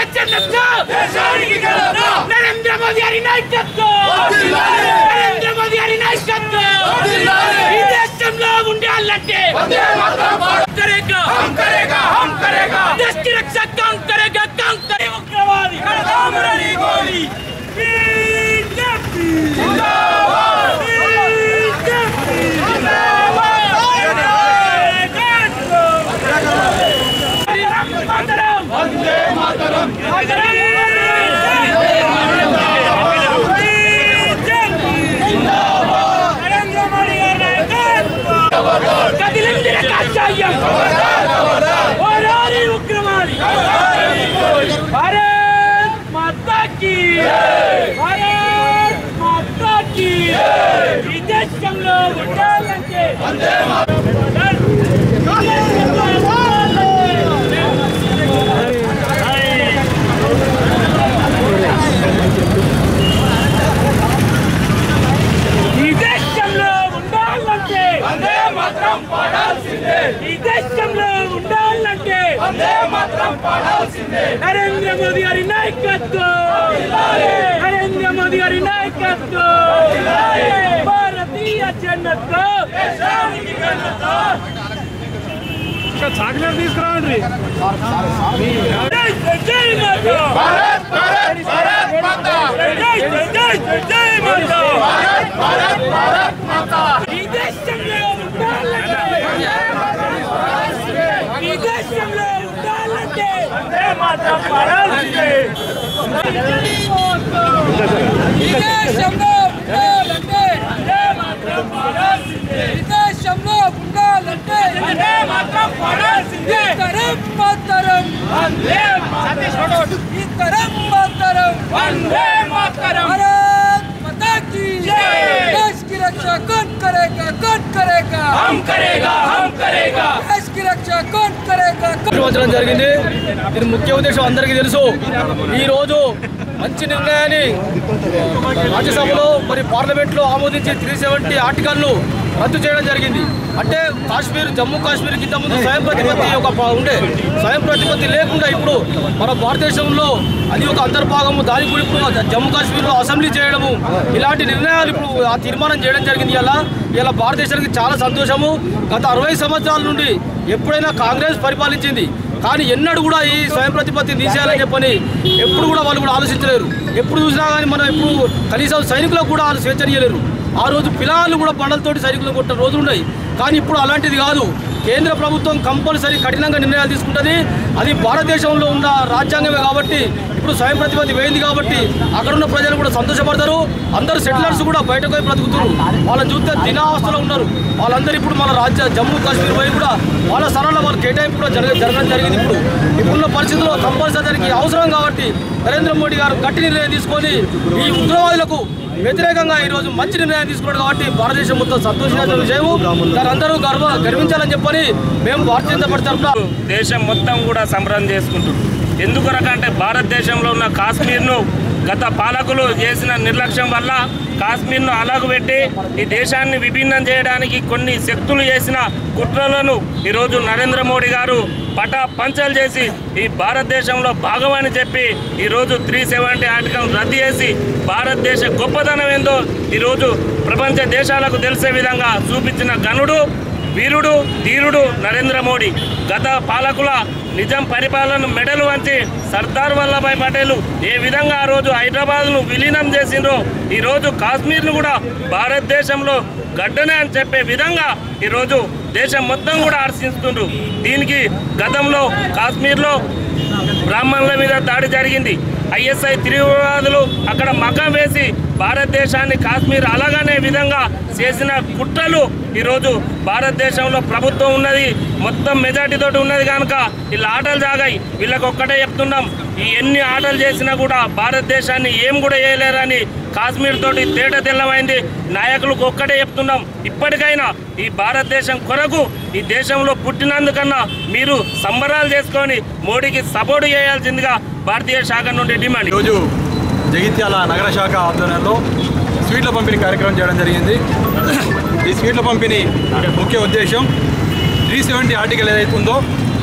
నాయకత్వం నరేంద్ర మోదీ గారి నాయకత్వం నరేంద్ర మోదీ గారి నాయకత్వం ఈ దేశంలో ఉండాలంటే కరేగా హమ్ కరేగా హమ్ కరేగా देश की रक्षा कौन करेगा कौन करे उग्रवादी खड़गामरणी गोली बीजेपी जिंदाबाद बीजेपी जिंदाबाद मातरम वंदे मातरम నరేంద్ర మోడీ గారి నాయకత్వం కదిలిందిన కాషాయం పోరాడి ఉగ్రవాది భారత్ మాతా కీ భారత్ మాతా కీ ఈ దేశంలో ఉండాలంటే ఈ దేశంలో ఉండాలంటే వందే మాత్రం పాడాల్సిందే ఈ దేశంలో ఉండాలంటే వందే మాత్రం పాడాల్సిందే నరేంద్ర మోదీ గారి నాయకత్వం నరేంద్ర మోదీ గారి నాయకత్వం భారతీయ జనతా దేశానికి ఘనత చాక్లెట్ తీసుకురావండి జై జై జై మాతా భారత్ భారత్ భారత్ మాతా జై జై జై జై జై మాతా భారత్ భారత్ భారత్ మాతా ఈ దేశంలో ఉండాలంటే ఈ దేశంలో ఉండాలంటే వందే మాతరం పాడాల్సిందే ఈ దేశంలో ఉండాలంటే వందే మాతరం పాడాల్సిందే ఈ దేశంలో ఉండాలంటే వందే మాతరం పాడాల్సిందే తరం మాతరం వందే మాతరం ఇతరం మాతరం వందే మాతరం భారత్ माता की जय देश की रक्षा कौन करेगा कौन करेगा हम करेगा हम करेगा देश की रक्षा कौन करेगा నిర్వహించడం జరిగింది దీని ముఖ్య ఉద్దేశం అందరికీ తెలుసు ఈ రోజు మంచి నిర్ణయాన్ని రాజ్యసభలో మరి పార్లమెంట్ లో ఆమోదించి త్రీ సెవెంటీ ఆర్టికల్ను రద్దు చేయడం జరిగింది అంటే కాశ్మీర్ జమ్మూ కాశ్మీర్ కింద ముందు స్వయం ప్రతిపత్తి ఒక ప- ఉండే స్వయం ప్రతిపత్తి లేకుండా ఇప్పుడు మన భారతదేశంలో అది ఒక అంతర్భాగము దాని కూడా ఇప్పుడు జమ్మూ కాశ్మీర్లో అసెంబ్లీ చేయడము ఇలాంటి నిర్ణయాలు ఇప్పుడు ఆ తీర్మానం చేయడం జరిగింది ఇలా ఇలా భారతదేశానికి చాలా సంతోషము గత అరవై సంవత్సరాల నుండి ఎప్పుడైనా కాంగ్రెస్ పరిపాలించింది కానీ ఎన్నడూ కూడా ఈ స్వయం ప్రతిపత్తిని తీసేయాలని చెప్పని ఎప్పుడు కూడా వాళ్ళు కూడా ఆలోచించలేరు ఎప్పుడు చూసినా కానీ మనం ఎప్పుడు కనీసం సైనికులకు కూడా వాళ్ళు స్వేచ్ఛనీయలేరు ఆ రోజు పిల్లలు కూడా బండలతోటి సైనికులు కొట్టిన రోజులు ఉన్నాయి కానీ ఇప్పుడు అలాంటిది కాదు కేంద్ర ప్రభుత్వం కంపల్సరీ కఠినంగా నిర్ణయాలు తీసుకుంటుంది అది భారతదేశంలో ఉన్న రాజ్యాంగమే కాబట్టి ఇప్పుడు స్వయం ప్రతిపత్తి వేయింది కాబట్టి అక్కడ ఉన్న ప్రజలు కూడా సంతోషపడతారు అందరు సెటిలర్స్ కూడా బయటకు పోయి బ్రతుకుతారు వాళ్ళని చూస్తే దినావస్థలో ఉన్నారు వాళ్ళందరూ ఇప్పుడు మన రాజ్య జమ్మూ కాశ్మీర్ పోయి కూడా వాళ్ళ స్థలంలో వాళ్ళు కేటాయింపు కూడా జరగ జరగడం జరిగింది ఇప్పుడు ఇప్పుడున్న పరిస్థితుల్లో కంపల్సరీ దానికి అవసరం కాబట్టి నరేంద్ర మోడీ గారు గట్టి నిర్ణయం తీసుకొని ఈ ఉగ్రవాదులకు వ్యతిరేకంగా ఈ రోజు మంచి నిర్ణయం తీసుకున్నాడు కాబట్టి భారతదేశం మొత్తం సంతోషించాల్సిన విషయము దాని అందరూ గర్వ గర్వించాలని చెప్పని మేము భారతీయ జనతా పార్టీ తరఫున దేశం మొత్తం కూడా సంబరం చేసుకుంటుంది ఎందుకొరకంటే భారతదేశంలో ఉన్న కాశ్మీర్ను గత పాలకులు చేసిన నిర్లక్ష్యం వల్ల కాశ్మీర్ను అలాగుపెట్టి ఈ దేశాన్ని విభిన్నం చేయడానికి కొన్ని శక్తులు చేసిన కుట్రలను ఈరోజు నరేంద్ర మోడీ గారు పటా పంచలు చేసి ఈ భారతదేశంలో భాగమని చెప్పి ఈరోజు త్రీ సెవెంటీ ఆర్టికల్ రద్దు చేసి భారతదేశ గొప్పతనం ఏందో ఈరోజు ప్రపంచ దేశాలకు తెలిసే విధంగా చూపించిన గనుడు వీరుడు ధీరుడు నరేంద్ర మోడీ గత పాలకుల నిజాం పరిపాలన మెడలు వంచి సర్దార్ వల్లభాయ్ పటేల్ ఏ విధంగా ఆ రోజు హైదరాబాద్ను విలీనం చేసిండ్రో ఈరోజు కాశ్మీర్ను కూడా భారతదేశంలో గడ్డనే అని చెప్పే విధంగా ఈరోజు దేశం మొత్తం కూడా హర్షిస్తుండ్రు దీనికి గతంలో కాశ్మీర్లో బ్రాహ్మణుల మీద దాడి జరిగింది ఐఎస్ఐ తీవ్రవాదులు అక్కడ మకం వేసి భారతదేశాన్ని కాశ్మీర్ అలాగనే విధంగా చేసిన కుట్రలు ఈరోజు భారతదేశంలో ప్రభుత్వం ఉన్నది మొత్తం మెజార్టీతో ఉన్నది కనుక వీళ్ళ ఆటలు జాగాయి వీళ్ళకి ఒక్కటే చెప్తున్నాం ఈ ఎన్ని ఆటలు చేసినా కూడా భారతదేశాన్ని ఏం కూడా చేయలేరని కాశ్మీర్ తోటి తేట తెల్లమైంది నాయకులకు ఒక్కటే చెప్తున్నాం ఇప్పటికైనా ఈ భారతదేశం కొరకు ఈ దేశంలో పుట్టినందుకన్నా మీరు సంబరాలు చేసుకొని మోడీకి సపోర్ట్ చేయాల్సిందిగా భారతీయ శాఖ నుండి డిమాండ్ ఈరోజు జగిత్యాల నగర శాఖ ఆధ్వర్యంలో స్వీట్ల పంపిణీ కార్యక్రమం చేయడం జరిగింది ఈ స్వీట్ల పంపిణీ ముఖ్య ఉద్దేశం త్రీ సెవెంటీ ఆర్టికల్ ఏదైతే ఉందో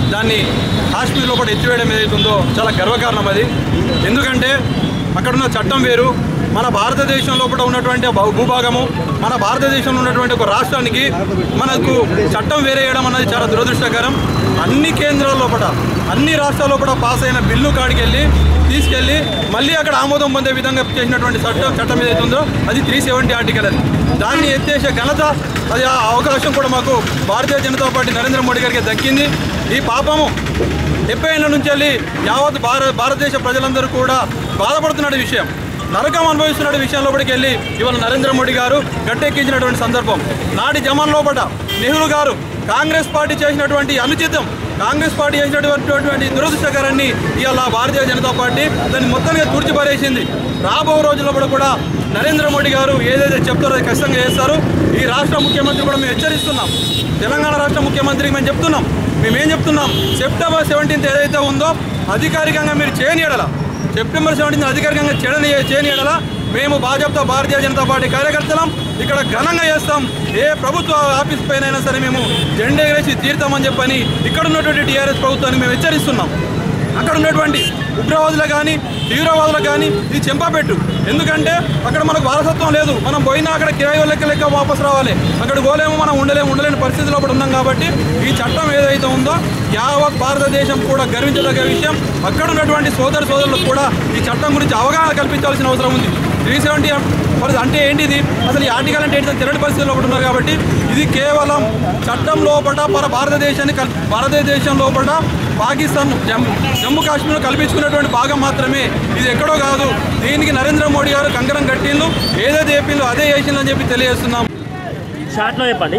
దాన్ని కాశ్మీర్లో కూడా ఎత్తివేయడం ఏదైతుందో చాలా గర్వకారణం అది ఎందుకంటే అక్కడున్న చట్టం వేరు మన భారతదేశంలో కూడా ఉన్నటువంటి భూ- భూభాగము మన భారతదేశంలో ఉన్నటువంటి ఒక రాష్ట్రానికి మనకు చట్టం వేరే వేయడం అన్నది చాలా దురదృష్టకరం అన్ని కేంద్రాల లోపల అన్ని రాష్ట్రాల లోపల పాస్ అయిన బిల్లు కాడికి వెళ్ళి తీసుకెళ్ళి మళ్ళీ అక్కడ ఆమోదం పొందే విధంగా చేసినటువంటి చట్టం చట్టం ఏదైతే ఉందో అది త్రీ సెవెంటీ ఆర్టికల్ అది దాన్ని ఎత్తేసే ఘనత అది ఆ అవకాశం కూడా మాకు భారతీయ జనతా పార్టీ నరేంద్ర మోడీ గారికి దక్కింది ఈ పాపము డెబ్బై ఏళ్ళ నుంచి వెళ్ళి యావత్ భారత భారతదేశ ప్రజలందరూ కూడా బాధపడుతున్న విషయం నరకం అనుభవిస్తున్న విషయం లోపలికి వెళ్ళి ఇవాళ నరేంద్ర మోడీ గారు గట్టెక్కించినటువంటి సందర్భం నాటి జమాన్ లోపల నెహ్రూ గారు కాంగ్రెస్ పార్టీ చేసినటువంటి అనుచితం కాంగ్రెస్ పార్టీ చేసినటువంటి దురదృష్టకరాన్ని ఇవాళ భారతీయ జనతా పార్టీ దాన్ని మొత్తంగా తుడిచిపారేసింది రాబో రోజుల్లో కూడా నరేంద్ర మోడీ గారు ఏదైతే చెప్తారో అది ఖచ్చితంగా చేస్తారు ఈ రాష్ట్ర ముఖ్యమంత్రి కూడా మేము హెచ్చరిస్తున్నాం తెలంగాణ రాష్ట్ర ముఖ్యమంత్రికి మేము చెప్తున్నాం మేమేం చెప్తున్నాం సెప్టెంబర్ సెవెంటీన్త్ ఏదైతే ఉందో అధికారికంగా మీరు చేయనియడల సెప్టెంబర్ సెవెంటీన్త్ అధికారికంగా చేయని చేయనియడల మేము భాజపా భారతీయ జనతా పార్టీ కార్యకర్తలం ఇక్కడ ఘనంగా చేస్తాం ఏ ప్రభుత్వ ఆఫీస్ పైన అయినా సరే మేము జెండా ఎగరేసి తీరుతామని చెప్పని ఇక్కడ ఉన్నటువంటి టీఆర్ఎస్ ప్రభుత్వాన్ని మేము హెచ్చరిస్తున్నాం అక్కడ ఉన్నటువంటి ఉగ్రవాదులకు కానీ తీవ్రవాదులకు కానీ ఇది చెంపపెట్టు ఎందుకంటే అక్కడ మనకు వారసత్వం లేదు మనం పోయినా అక్కడ కిరాయి లెక్క లెక్క వాపస్ రావాలి అక్కడ పోలేము మనం ఉండలేము ఉండలేని పరిస్థితిలో కూడా ఉన్నాం కాబట్టి ఈ చట్టం ఏదైతే ఉందో యావత్ భారతదేశం కూడా గర్వించదగ్గ విషయం అక్కడ ఉన్నటువంటి సోదర సోదరులకు కూడా ఈ చట్టం గురించి అవగాహన కల్పించాల్సిన అవసరం ఉంది త్రీ సెవెంటీ అంటే ఏంటిది అసలు ఈ ఆర్టికల్ అంటే ఏంటి తెలియని పరిస్థితుల్లో కూడా ఉన్నారు కాబట్టి ఇది కేవలం చట్టం లోపల మన భారతదేశాన్ని కల్ భారతదేశం లోపల పాకిస్తాన్ జమ్మూ జమ్మూ కాశ్మీర్ కల్పించుకున్నటువంటి భాగం మాత్రమే ఇది ఎక్కడో కాదు దీనికి నరేంద్ర మోడీ గారు కంకణం కట్టిండు ఏదైతే చెప్పిందో అదే చేసిందని చెప్పి తెలియజేస్తున్నాం షార్ట్లో చెప్పండి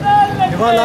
ఇవాళ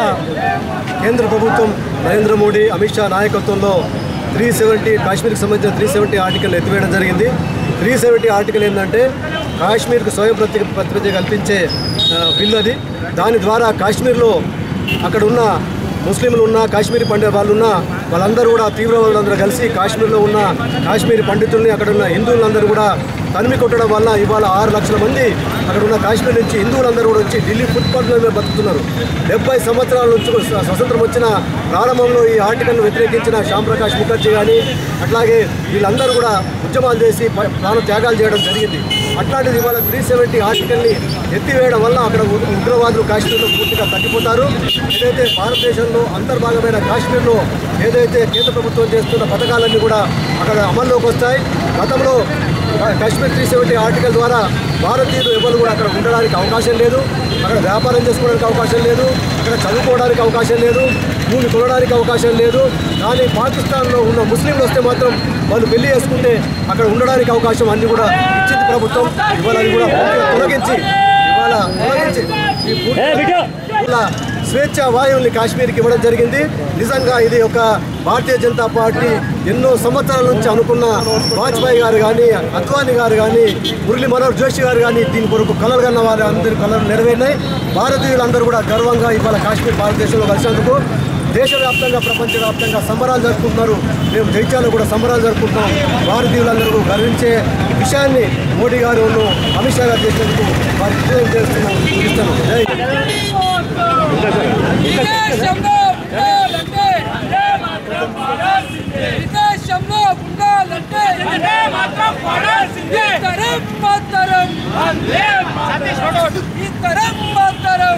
కేంద్ర ప్రభుత్వం నరేంద్ర మోడీ అమిత్ షా నాయకత్వంలో త్రీ సెవెంటీ కాశ్మీర్కి సంబంధించిన త్రీ సెవెంటీ ఆర్టికల్ ఎత్తివేయడం జరిగింది త్రీ సెవెంటీ ఆర్టికల్ ఏంటంటే కాశ్మీర్కు స్వయం ప్రతి ప్రతిపత్తి కల్పించే ఆ, బిల్ అది దాని ద్వారా కాశ్మీర్లో అక్కడ ఉన్న ముస్లింలు ఉన్న కాశ్మీరీ పండిత వాళ్ళు ఉన్న వాళ్ళందరూ కూడా తీవ్రవాదులందరూ కలిసి కాశ్మీర్లో ఉన్న కాశ్మీరీ పండితుల్ని అక్కడ ఉన్న హిందువులందరూ కూడా తనిమి కొట్టడం వల్ల ఇవాళ ఆరు లక్షల మంది అక్కడ ఉన్న కాశ్మీర్ నుంచి హిందువులందరూ కూడా వచ్చి ఢిల్లీ ఫుట్పాత్ల మీద బతుకుతున్నారు డెబ్బై సంవత్సరాల నుంచి కూడా స్వ- స్వతంత్రం వచ్చిన ప్రారంభంలో ఈ ఆర్టికల్ను వ్యతిరేకించిన శ్యామ్ ప్రకాష్ ముఖర్జీ కానీ అట్లాగే వీళ్ళందరూ కూడా ఉద్యమాలు చేసి ప- ప్రాణ త్యాగాలు చేయడం జరిగింది అట్లాంటిది ఇవాళ త్రీ సెవెంటీ ఆర్టికల్ని ఎత్తివేయడం వల్ల అక్కడ ఉ- ఉగ్రవాదులు కాశ్మీర్లో పూర్తిగా తగ్గిపోతారు ఏదైతే భారతదేశంలో అంతర్భాగమైన కాశ్మీర్లో ఏదైతే కేంద్ర ప్రభుత్వం చేస్తున్న పథకాలన్నీ కూడా అక్కడ అమల్లోకి వస్తాయి గతంలో కా- కాశ్మీర్ త్రీ సెవెంటీ ఆర్టికల్ ద్వారా భారతీయులు ఎవరు కూడా అక్కడ ఉండడానికి అవకాశం లేదు అక్కడ వ్యాపారం చేసుకోవడానికి అవకాశం లేదు అక్కడ చదువుకోవడానికి అవకాశం లేదు భూమి కొనడానికి అవకాశం లేదు కానీ పాకిస్తాన్లో ఉన్న ముస్లింలు వస్తే మాత్రం వాళ్ళు పెళ్లి చేసుకుంటే అక్కడ ఉండడానికి అవకాశం అన్ని కూడా ఇచ్చింది ప్రభుత్వం ఇవాళ అది కూడా పూర్తిగా తొలగించి ఇవాళ తొలగించి ఈ పూర్తిగా ఇలా స్వేచ్ఛ వాయువుల్ని కాశ్మీర్కి ఇవ్వడం జరిగింది నిజంగా ఇది ఒక భారతీయ జనతా పార్టీ ఎన్నో సంవత్సరాల నుంచి అనుకున్న వాజ్పేయి గారు కానీ అద్వానీ గారు కానీ మురళీ మనోహర్ జోషి గారు కానీ దీని కొరకు కలలు కన్న వారు అందరి కలలు నెరవేరినాయి భారతీయులందరూ కూడా గర్వంగా ఇవాళ కాశ్మీర్ భారతదేశంలో కలిసినందుకు దేశవ్యాప్తంగా ప్రపంచవ్యాప్తంగా సంబరాలు జరుపుకుంటున్నారు మేము జైత్యాలు కూడా సంబరాలు జరుపుకుంటున్నాం భారతీయులందరూ గర్వించే విషయాన్ని మోడీ గారు అమిత్ షా గారు చేసినందుకు వారికి విజయం చేస్తున్నాం ఇస్తున్నాం జై విదేశంలో ఉండాలంటే విదేశంలో ఉండాలంటే ఇతరం మాతరం ఇతరం మాతరం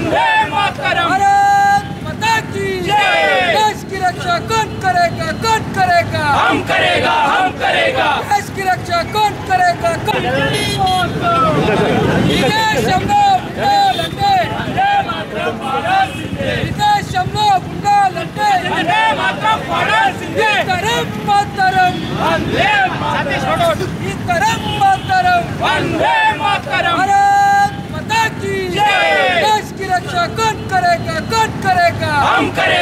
भारत माता की देश की रक्षा कौन करेगा कौन करेगा हम करेगा हम करेगा देश की रक्षा कौन करेगा कौन విదేశంలో ఉండాలంటే విదేశంలో ఉండాలంటే ఇతరం మాతరం ఇతరం మాతరం भारत माता की देश की रक्षा कौन करेगा कौन करेगा हम करेगा